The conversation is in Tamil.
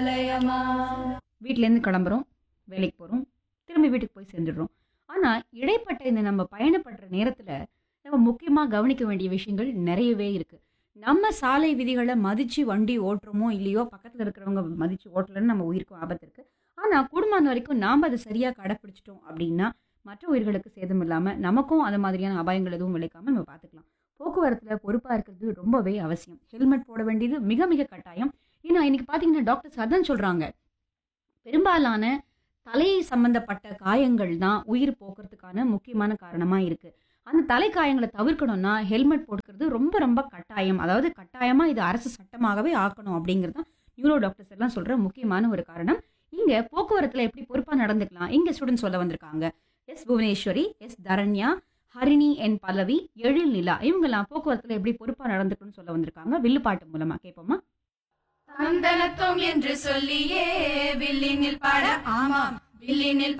ஆலயமா வீட்டிலேருந்து கிளம்புறோம் வேலைக்கு போகிறோம் திரும்பி வீட்டுக்கு போய் சேர்ந்துடுறோம் ஆனால் இடைப்பட்ட இந்த நம்ம பயணப்படுற நேரத்தில் நம்ம முக்கியமாக கவனிக்க வேண்டிய விஷயங்கள் நிறையவே இருக்குது நம்ம சாலை விதிகளை மதித்து வண்டி ஓட்டுறோமோ இல்லையோ பக்கத்தில் இருக்கிறவங்க மதித்து ஓட்டலன்னு நம்ம உயிருக்கும் ஆபத்து இருக்குது ஆனால் கூடுமான வரைக்கும் நாம் அதை சரியாக கடைப்பிடிச்சிட்டோம் அப்படின்னா மற்ற உயிர்களுக்கு சேதம் இல்லாமல் நமக்கும் அது மாதிரியான அபாயங்கள் எதுவும் விளைக்காமல் நம்ம பார்த்துக்கலாம் போக்குவரத்தில் பொறுப்பாக இருக்கிறது ரொம்பவே அவசியம் ஹெல்மெட் போட வேண்டியது மிக மிக கட்டாயம் ஏன்னா இன்னைக்கு பார்த்தீங்கன்னா டாக்டர்ஸ் அதான் சொல்கிறாங்க பெரும்பாலான தலை சம்பந்தப்பட்ட காயங்கள் தான் உயிர் போக்குறதுக்கான முக்கியமான காரணமாக இருக்குது அந்த தலை காயங்களை தவிர்க்கணும்னா ஹெல்மெட் போட்டுக்கிறது ரொம்ப ரொம்ப கட்டாயம் அதாவது கட்டாயமாக இது அரசு சட்டமாகவே ஆக்கணும் அப்படிங்கிறது தான் நியூரோ டாக்டர்ஸ் எல்லாம் சொல்கிற முக்கியமான ஒரு காரணம் இங்கே போக்குவரத்தில் எப்படி பொறுப்பாக நடந்துக்கலாம் இங்கே ஸ்டூடெண்ட்ஸ் சொல்ல வந்திருக்காங்க S Bhuvaneswari S Dharanya Harini N Pallavi Ezhil Nila இவங்கெல்லாம் போக்குவரத்தில் எப்படி பொறுப்பாக நடந்துக்கணும்னு சொல்ல வந்திருக்காங்க வில்லுப்பாட்டு மூலமாக கேட்போமா தந்தனத்தோம் என்று சொல்லியே வில்லினில் பாட ஆமாம் வில்லினில்